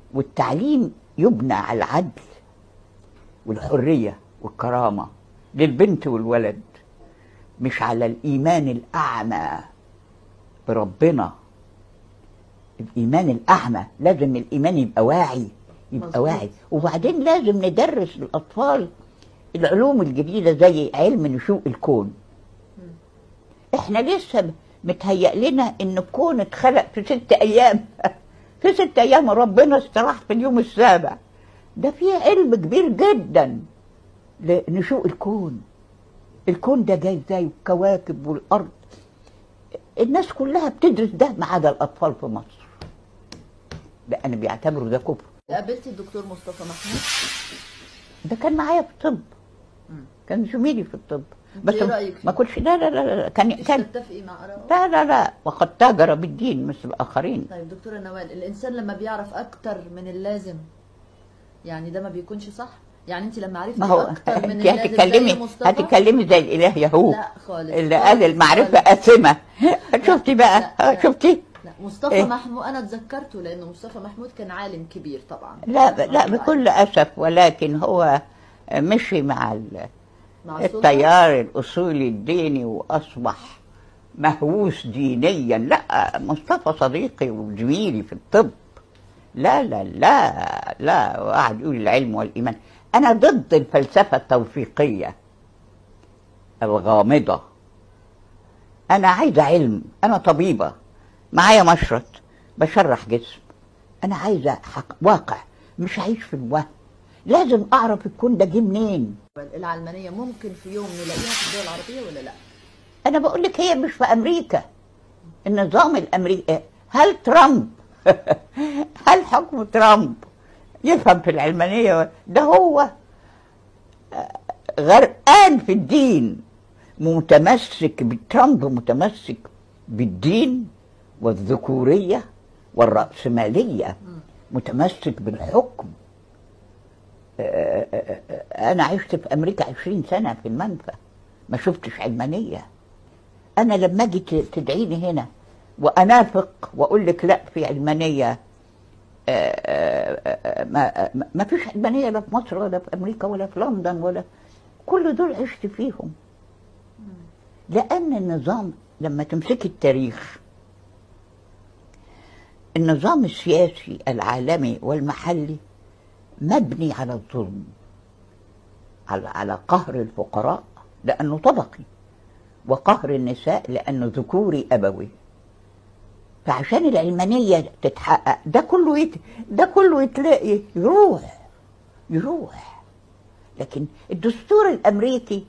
والتعليم يبنى على العدل والحرية والكرامة للبنت والولد مش على الإيمان الأعمى بربنا الإيمان الأعمى لازم الإيمان يبقى واعي يبقى مظبوط. واعي وبعدين لازم ندرس للأطفال العلوم الجديدة زي علم نشوء الكون احنا لسه متهيأ لنا ان الكون اتخلق في ست ايام في ست ايام ربنا استراح في اليوم السابع ده في علم كبير جدا لنشوء الكون الكون ده جاي ازاي والكواكب والارض الناس كلها بتدرس ده ما عدا الاطفال في مصر لان بيعتبروا ده كفر قابلتي الدكتور مصطفى محمود ده كان معايا في الطب مم. كان زميلي في الطب انت بس ايه رأيك فيه؟ ما كنتش لا لا لا, لا كان مش كان تتفقي مع آرائه؟ لا لا لا وقد تاجر بالدين مثل الاخرين طيب دكتورة نوال الإنسان لما بيعرف أكتر من اللازم يعني ده ما بيكونش صح؟ يعني أنت لما عرفتي ما هو أكتر من انت اللازم هتتكلمي زي مصطفى هتتكلمي زي الاله يهو لا خالص اللي خالص قال المعرفه خالص. قاسمه شفتي بقى لا، لا. شفتي لا مصطفى إيه؟ محمود أنا اتذكرته لأنه مصطفى محمود كان عالم كبير طبعا لا لا بكل اسف ولكن هو مشي مع ال- مع السلطة. التيار الاصولي الديني واصبح مهووس دينيا لا مصطفى صديقي وزميلي في الطب لا لا لا لا وقعد يقول العلم والايمان انا ضد الفلسفه التوفيقيه الغامضه انا عايزه علم انا طبيبه معايا مشرط بشرح جسم انا عايزه حق واقع مش عايش في الوهم لازم اعرف الكون ده جه منين العلمانية ممكن في يوم نلاقيها في الدول العربية ولا لا؟ انا بقول لك هي مش في امريكا النظام الامريكي هل ترامب هل حكم ترامب يفهم في العلمانيه ده هو آه، غرقان في الدين متمسك بترامب متمسك بالدين والذكوريه والرأسماليه متمسك بالحكم آه، آه، آه، انا عشت في امريكا عشرين سنه في المنفى ما شفتش علمانيه انا لما اجي ت- تدعيني هنا وانافق واقول لك لا في علمانيه آه، آه، آه، ما ما- ما فيش علمانيه لا في مصر ولا في امريكا ولا في لندن ولا كل دول عشت فيهم لان النظام لما تمسكي التاريخ النظام السياسي العالمي والمحلي مبني على الظلم على على قهر الفقراء لانه طبقي وقهر النساء لانه ذكوري ابوي فعشان العلمانيه تتحقق ده كله يت... ده كله يتلاقي يروح يروح لكن الدستور الامريكي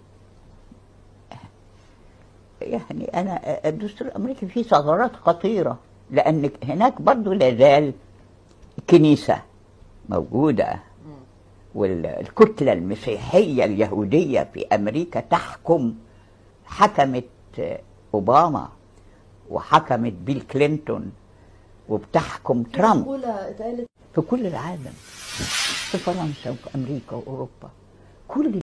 يعني انا الدستور الامريكي فيه ثغرات خطيره لان هناك برضو لا زال كنيسه موجوده والكتله المسيحيه اليهوديه في امريكا تحكم حكمت اوباما وحكمت بيل كلينتون وبتحكم ترامب مقولة اتقالت في كل العالم في فرنسا وفي امريكا واوروبا كل